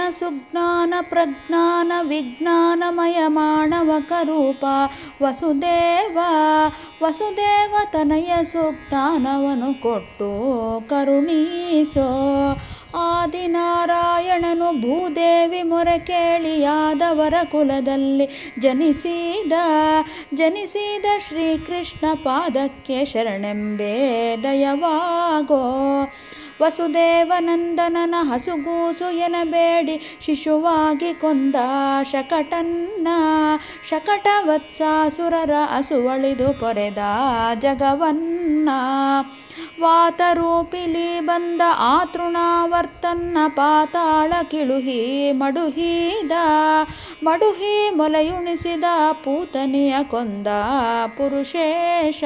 ಜ್ಞಾನ ಸುಜ್ಞಾನ ಪ್ರಜ್ಞಾನ ವಿಜ್ಞಾನಮಯ ಮಾಣವಕರೂಪ ವಸುದೇವ ವಸುದೇವ ತನಯ ಸುಜ್ಞಾನವನ್ನು ಕೊಟ್ಟು ಕರುಣೀಸೋ ಆದಿನಾರಾಯಣನು ಭೂದೇವಿ ಮೊರೆ ಕೇಳಿ ಯಾದವರ ಕುಲದಲ್ಲಿ ಜನಿಸಿದ ಜನಿಸಿದ ಶ್ರೀಕೃಷ್ಣ ಪಾದಕ್ಕೆ ಶರಣೆಂಬೇ ದಯವಾಗೋ ವಸುದೇವನಂದನನ ಹಸುಗೂಸು ಎನಬೇಡಿ ಶಿಶುವಾಗಿ ಕೊಂದ ಶಕಟನ್ನ ಶಕಟ ವತ್ಸಾಸುರರ ಹಸುವಳಿದು ಪೊರೆದ ಜಗವನ್ನ ವಾತರೂಪಿಲಿ ಬಂದ ಆ ತೃಣಾವರ್ತನ್ನ ಪಾತಾಳ ಕಿಳುಹಿ ಮಡುಹಿದ ಮಡುಹಿ ಮೊಲೆಯುಣಿಸಿದ ಪೂತನಿಯ ಕೊಂದ ಪುರುಷೇಶ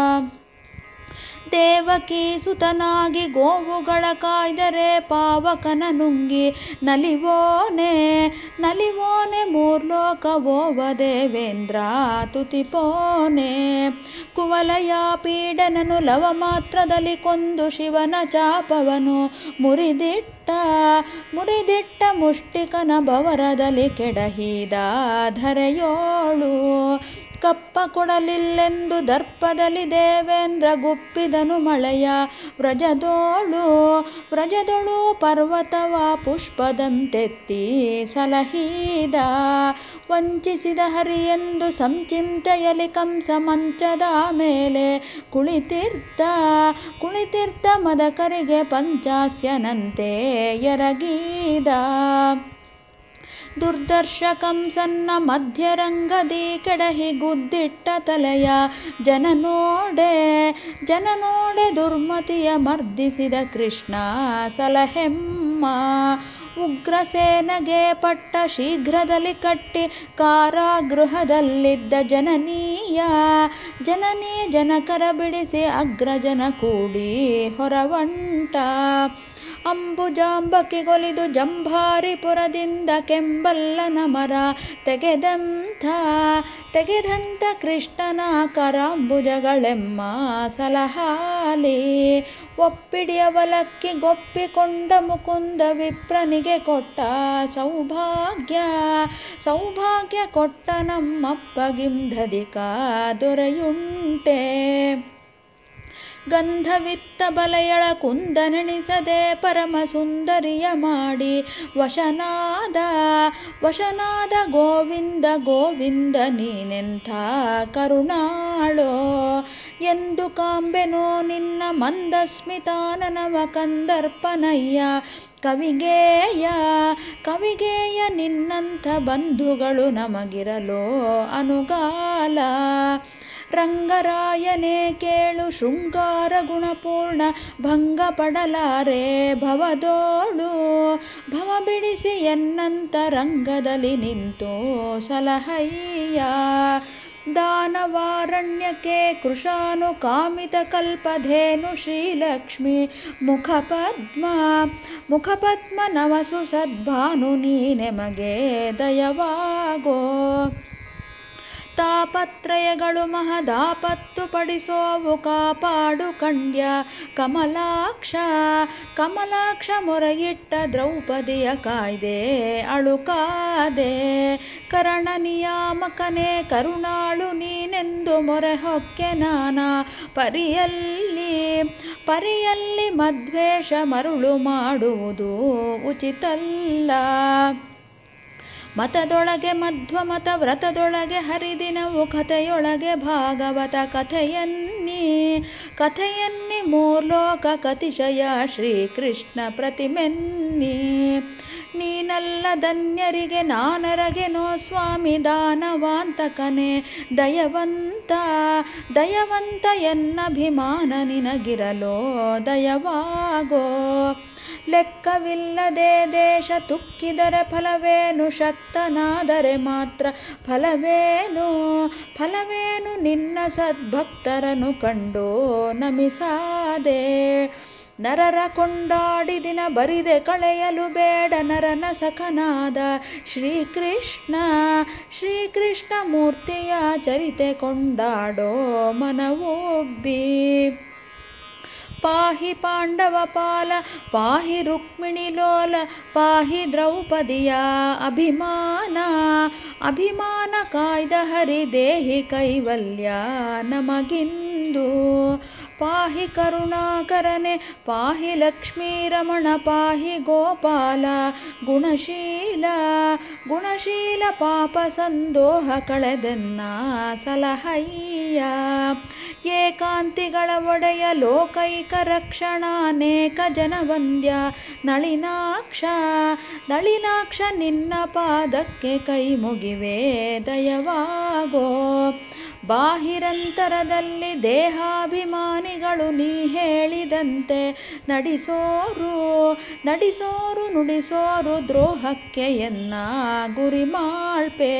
ದೇವಕಿ ಸುತನಾಗಿ ಗೋವುಗಳ ಕಾಯ್ದರೆ ಪಾವಕನ ನುಂಗಿ ನಲಿವೋನೆ ನಲಿವೋನೆ ಮೂರ್ಲೋಕವೋವ ದೇವೇಂದ್ರ ತುತಿಪೋನೆ ಕುವಲಯ ಪೀಡನನು ಲವ ಮಾತ್ರದಲ್ಲಿ ಕೊಂದು ಶಿವನ ಚಾಪವನು ಮುರಿದಿಟ್ಟ ಮುರಿದಿಟ್ಟ ಮುಷ್ಟಿಕನ ಭವರದಲ್ಲಿ ಕೆಡಹಿದ ಧರೆಯೋಳು ಕಪ್ಪ ಕೊಡಲಿಲ್ಲೆಂದು ದರ್ಪದಲ್ಲಿ ದೇವೇಂದ್ರ ಗುಪ್ಪಿದನು ಮಳೆಯ ವ್ರಜದೋಳು ವ್ರಜದೊಳು ಪರ್ವತವ ಪುಷ್ಪದಂತೆತ್ತಿ ಸಲಹಿದ ವಂಚಿಸಿದ ಹರಿಯೆಂದು ಸಂಚಿಂತೆಯಲಿ ಕಂಸ ಮಂಚದ ಮೇಲೆ ಕುಳಿತಿರ್ತ ಕುಳಿತಿರ್ತ ಮದಕರಿಗೆ ಪಂಚಾಸ್ಯನಂತೆ ಎರಗಿದ ದುರ್ದರ್ಶ ಕಂಸನ್ನ ಮಧ್ಯರಂಗದಿ ಕೆಡಹಿ ಗುದ್ದಿಟ್ಟ ತಲೆಯ ಜನ ನೋಡೆ ಜನ ನೋಡೆ ದುರ್ಮತಿಯ ಮರ್ದಿಸಿದ ಕೃಷ್ಣ ಸಲಹೆಮ್ಮ ಉಗ್ರಸೇನಗೆ ಪಟ್ಟ ಶೀಘ್ರದಲ್ಲಿ ಕಟ್ಟಿ ಕಾರಾಗೃಹದಲ್ಲಿದ್ದ ಜನನೀಯ ಜನನೀ ಜನಕರ ಬಿಡಿಸಿ ಅಗ್ರಜನ ಕೂಡಿ ಹೊರವಂಟ ಅಂಬುಜಾಂಬಕಿಗೊಲಿದು ಜಂಭಾರಿಪುರದಿಂದ ಕೆಂಬಲ್ಲನ ಮರ ತೆಗೆದಂಥ ತೆಗೆದಂಥ ಕೃಷ್ಣನ ಕರಾಂಬುಜಗಳೆಮ್ಮ ಸಲಹಾಲಿ ಒಪ್ಪಿಡಿಯ ಬಲಕ್ಕೆ ಗೊಪ್ಪಿಕೊಂಡ ಮುಕುಂದ ವಿಪ್ರನಿಗೆ ಕೊಟ್ಟ ಸೌಭಾಗ್ಯ ಸೌಭಾಗ್ಯ ಕೊಟ್ಟ ನಮ್ಮಪ್ಪಗಿಂಧದಿಕ ದೊರೆಯುಂಟೆ ಗಂಧವಿತ್ತ ಬಲಯಳ ಕುಂದನೆಣಿಸದೆ ಪರಮ ಸುಂದರಿಯ ಮಾಡಿ ವಶನಾದ ವಶನಾದ ಗೋವಿಂದ ಗೋವಿಂದ ನೀನೆಂಥ ಕರುಣಾಳೋ ಎಂದು ಕಾಂಬೆನೋ ನಿನ್ನ ಮಂದಸ್ಮಿತಾನನವ ಕಂದರ್ಪನಯ್ಯ ಕವಿಗೇಯ ಕವಿಗೇಯ ನಿನ್ನಂಥ ಬಂಧುಗಳು ನಮಗಿರಲೋ ಅನುಗಾಲ ರಂಗರಾಯನೇ ಕೇಳು ಶೃಂಗಾರ ಗುಣಪೂರ್ಣ ಭಂಗ ಪಡಲಾರೆ ಭವದೋಳು ಭವ ಬಿಡಿಸಿ ಎನ್ನಂತ ರಂಗದಲ್ಲಿ ನಿಂತು ಸಲಹಯ್ಯ ದಾನವಾರಣ್ಯಕ್ಕೆ ಕೃಶಾನು ಕಾಮಿತ ಕಲ್ಪಧೇನು ಶ್ರೀಲಕ್ಷ್ಮಿ ಮುಖಪದ್ಮ ಮುಖಪದ್ಮ ನವಸು ಸದ್ಭಾನು ನೀನೆಮಗೆ ದಯವಾಗೋ ತಾಪತ್ರಯಗಳು ಮಹದಾಪತ್ತು ಪಡಿಸೋವು ಕಾಪಾಡು ಕಂಡ್ಯ ಕಮಲಾಕ್ಷ ಕಮಲಾಕ್ಷ ಮೊರೆಯಿಟ್ಟ ದ್ರೌಪದಿಯ ಕಾಯ್ದೆ ಅಳುಕಾದೆ ಕರಣ ನಿಯಾಮಕನೇ ಕರುಣಾಳು ನೀನೆಂದು ಮೊರೆ ಹೊಕ್ಕೆ ನಾನಾ ಪರಿಯಲ್ಲಿ ಪರಿಯಲ್ಲಿ ಮದ್ವೇಷ ಮರುಳು ಮಾಡುವುದು ಉಚಿತಲ್ಲ ಮತದೊಳಗೆ ಮಧ್ವ ಮತ ವ್ರತದೊಳಗೆ ಹರಿದಿನವು ಕಥೆಯೊಳಗೆ ಭಾಗವತ ಕಥೆಯನ್ನಿ ಕಥೆಯನ್ನಿ ಮೂರ್ಲೋಕ ಕತಿಶಯ ಶ್ರೀಕೃಷ್ಣ ಪ್ರತಿಮೆನ್ನಿ ನೀನಲ್ಲ ಧನ್ಯರಿಗೆ ನಾನರಗೆನೋ ಸ್ವಾಮಿ ದಾನವಾಂತಕನೇ ದಯವಂತ ದಯವಂತ ಎನ್ನಭಿಮಾನ ನಿನಗಿರಲೋ ದಯವಾಗೋ ಲೆಕ್ಕವಿಲ್ಲದೆ ದೇಶ ತುಕ್ಕಿದರೆ ಫಲವೇನು ಶಕ್ತನಾದರೆ ಮಾತ್ರ ಫಲವೇನು ಫಲವೇನು ನಿನ್ನ ಸದ್ಭಕ್ತರನು ಕಂಡು ನಮಿಸಾದೆ ನರರ ಕೊಂಡಾಡಿ ದಿನ ಬರಿದೆ ಕಳೆಯಲು ಬೇಡ ನರನ ಸಖನಾದ ಶ್ರೀಕೃಷ್ಣ ಶ್ರೀಕೃಷ್ಣ ಮೂರ್ತಿಯ ಚರಿತೆ ಕೊಂಡಾಡೋ ಮನವೊಬ್ಬಿ ಪಾಹಿ ಪಾಂಡವಪಾಲ ಪಾಹಿ ರುಕ್ಮಿಣಿಲೋಲ ಪಾಹಿ ದ್ರೌಪದಿಯ ಅಭಿಮಾನ ಅಭಿಮಾನ ಕಾಯ್ದ ಹರಿದೇಹಿ ಕೈವಲ್ಯ ನಮಗಿಂದು ಪಾಹಿ ಕರುಣಾಕರನೆ ಪಾಹಿ ಲಕ್ಷ್ಮೀರಮಣ ಪಾಹಿ ಗೋಪಾಲ ಗುಣಶೀಲ ಗುಣಶೀಲ ಪಾಪ ಸಂದೋಹ ಕಳೆದೆನ್ನ ಸಲಹಯ್ಯ ಏಕಾಂತಿಗಳ ಒಡೆಯ ಲೋಕೈಕ ರಕ್ಷಣ ಅನೇಕ ಜನವಂದ್ಯ ನಳಿನಾಕ್ಷ ನಳಿನಾಕ್ಷ ನಿನ್ನ ಪಾದಕ್ಕೆ ಕೈ ಮುಗಿವೆ ದಯವಾಗೋ ಬಾಹಿರಂತರದಲ್ಲಿ ದೇಹಾಭಿಮಾನಿಗಳು ನೀ ಹೇಳಿದಂತೆ ನಡೆಸೋರು ನಡೆಸೋರು ನುಡಿಸೋರು ದ್ರೋಹಕ್ಕೆ ಎನ್ನ ಗುರಿ ಮಾಳ್ಪೆ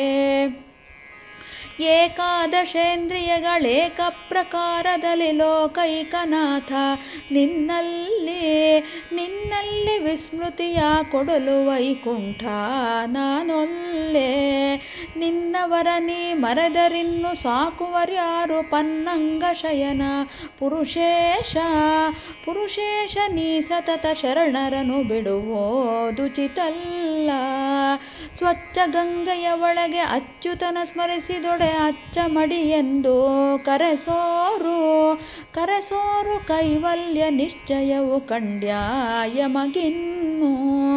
ಏಕಾದಶೇಂದ್ರಿಯಗಳೇಕ ಪ್ರಕಾರದಲ್ಲಿ ಲೋಕೈಕನಾಥ ನಿನ್ನಲ್ಲಿ ನಿನ್ನಲ್ಲಿ ವಿಸ್ಮೃತಿಯ ಕೊಡಲು ವೈಕುಂಠ ನಾನೊಲ್ಲೆ ನಿನ್ನವರ ನೀ ಮರೆದರಿನ್ನು ಸಾಕುವರ್ಯಾರು ಪನ್ನಂಗ ಶಯನ ಪುರುಷೇಶ ಪುರುಷೇಶ ನೀ ಸತತ ಶರಣರನು ಬಿಡುವೋದುಚಿತಲ್ಲ ಸ್ವಚ್ಛ ಗಂಗೆಯ ಒಳಗೆ ಅಚ್ಯುತನ ಸ್ಮರಿಸಿದೊಡೆ ಅಚ್ಚ ಮಡಿಯೆಂದು ಕರೆಸೋರು ಕರೆಸೋರು ಕೈವಲ್ಯ ನಿಶ್ಚಯವು ಕಂಡ್ಯಾಯ ಮಗಿನ್ನು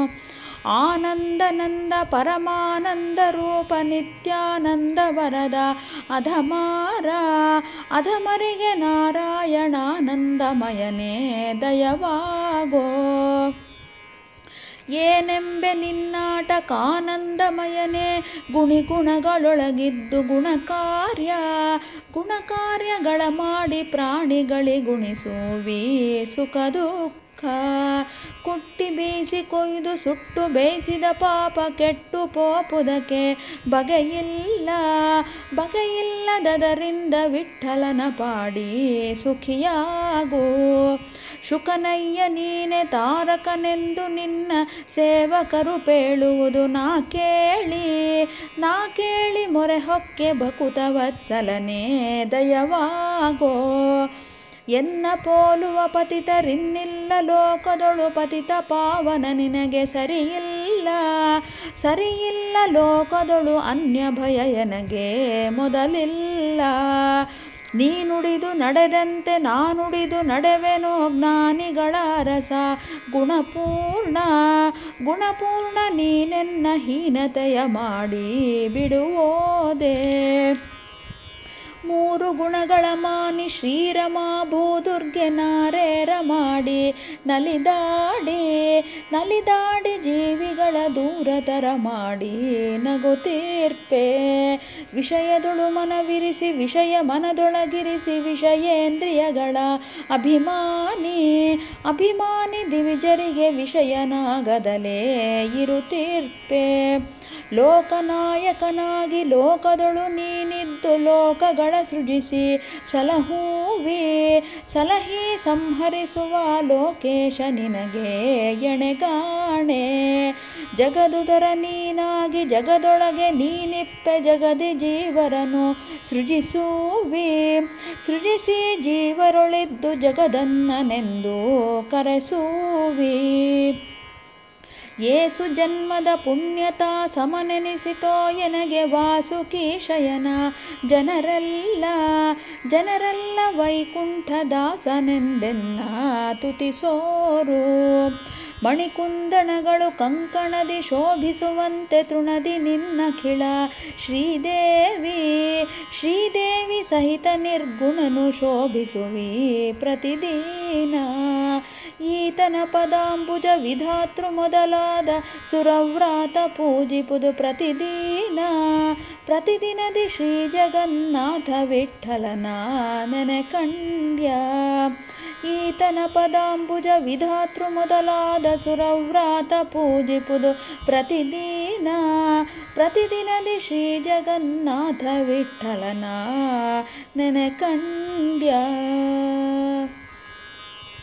ಆನಂದನಂದ ಪರಮಾನಂದ ರೂಪ ನಿತ್ಯಾನಂದ ವರದ ಅಧಮಾರ ಅಧಮರಿಗೆ ನಾರಾಯಣಾನಂದಮಯನೇ ದಯವಾಗೋ ಏನೆಂಬೆ ನಿನ್ನಾಟಕಾನಂದಮಯನೇ ಗುಣಿಗುಣಗಳೊಳಗಿದ್ದು ಗುಣಕಾರ್ಯ ಗುಣಕಾರ್ಯಗಳ ಮಾಡಿ ಪ್ರಾಣಿಗಳಿಗುಣಿಸುವಿ ಸುಖ ದುಃಖ ಕುಟ್ಟಿ ಬೇಯಿಸಿ ಕೊಯ್ದು ಸುಟ್ಟು ಬೇಯಿಸಿದ ಪಾಪ ಕೆಟ್ಟು ಪೋಪುದಕ್ಕೆ ಬಗೆಯಿಲ್ಲ ಬಗೆಯಿಲ್ಲದದರಿಂದ ವಿಠಲನ ಪಾಡಿ ಸುಖಿಯಾಗೋ ಶುಕನಯ್ಯ ನೀನೆ ತಾರಕನೆಂದು ನಿನ್ನ ಸೇವಕರು ಪೇಳುವುದು ನಾ ಕೇಳಿ ನಾ ಕೇಳಿ ಮೊರೆ ಹೊಕ್ಕೆ ಬಕುತ ವತ್ಸಲನೇ ದಯವಾಗೋ ಎನ್ನ ಪೋಲುವ ಪತಿತರಿನ್ನಿಲ್ಲ ಲೋಕದೊಳು ಪತಿತ ಪಾವನ ನಿನಗೆ ಸರಿಯಿಲ್ಲ ಸರಿಯಿಲ್ಲ ಲೋಕದೊಳು ಅನ್ಯ ಭಯ ಎನಗೆ ಮೊದಲಿಲ್ಲ ನೀ ನುಡಿದು ನಡೆದಂತೆ ನಾನುಡಿದು ನಡೆವೆನೋ ಜ್ಞಾನಿಗಳ ರಸ ಗುಣಪೂರ್ಣ ಗುಣಪೂರ್ಣ ನೀನೆನ್ನ ಹೀನತೆಯ ಮಾಡಿ ಬಿಡುವೋದೆ ಮೂರು ಗುಣಗಳ ಮಾನಿ ಶ್ರೀರಮ ಭೂದುರ್ಗೆ ನಾರೇರ ಮಾಡಿ ನಲಿದಾಡಿ ನಲಿದಾಡಿ ಜೀವಿಗಳ ದೂರತರ ಮಾಡಿ ನಗುತ್ತೀರ್ಪೆ ವಿಷಯದೊಳು ಮನವಿರಿಸಿ ವಿಷಯ ಮನದೊಳಗಿರಿಸಿ ವಿಷಯೇಂದ್ರಿಯಗಳ ಅಭಿಮಾನಿ ಅಭಿಮಾನಿ ದಿವಿಜರಿಗೆ ವಿಷಯನಾಗದಲೇ ಇರುತ್ತೀರ್ಪೆ ಲೋಕನಾಯಕನಾಗಿ ಲೋಕದೊಳು ನೀನಿದ್ದು ಲೋಕಗಳ ಸೃಜಿಸಿ ಸಲಹೂವಿ ಸಲಹಿ ಸಂಹರಿಸುವ ಲೋಕೇಶ ನಿನಗೆ ಎಣೆಗಾಣೆ ಜಗದುದರ ನೀನಾಗಿ ಜಗದೊಳಗೆ ನೀನಿಪ್ಪೆ ಜಗದಿ ಜೀವರನು ಸೃಜಿಸುವಿ ಸೃಜಿಸಿ ಜೀವರೊಳಿದ್ದು ಜಗದನ್ನನೆಂದು ಕರೆಸುವಿ ಏಸು ಜನ್ಮದ ಪುಣ್ಯತಾ ಸಮನೆನಿಸಿತೋ ಎನಗೆ ವಾಸುಕಿ ಶಯನ ಜನರೆಲ್ಲ ಜನರೆಲ್ಲ ವೈಕುಂಠ ದಾಸನೆಂದೆನ್ನ ತುತಿಸೋರು ಮಣಿಕುಂದಣಗಳು ಕಂಕಣದಿ ಶೋಭಿಸುವಂತೆ ತೃಣದಿ ನಿನ್ನ ಖಿಳ ಶ್ರೀದೇವಿ ಶ್ರೀದೇವಿ ಸಹಿತ ನಿರ್ಗುಣನು ಶೋಭಿಸುವಿ ಪ್ರತಿದಿನ ಈತನ ಪದಾಂಬುಜ ವಿಧಾತೃ ಮೊದಲಾದ ಸುರವ್ರಾತ ಪೂಜಿಪುದು ಪ್ರತಿದಿನ ಪ್ರತಿದಿನದಿ ಶ್ರೀ ಜಗನ್ನಾಥ ವಿಠಲನ ನೆನೆ ಕಂಡ್ಯ ಈತನ ಪದಾಂಬುಜ ವಿಧಾತೃ ಮೊದಲಾದ ಸುರವ್ರಾತ ಪೂಜಿಪುದು ಪ್ರತಿದಿನ ಪ್ರತಿದಿನದಿ ಶ್ರೀ ಜಗನ್ನಾಥ ವಿಠಲನ ನೆನೆ ಕಂಡ್ಯ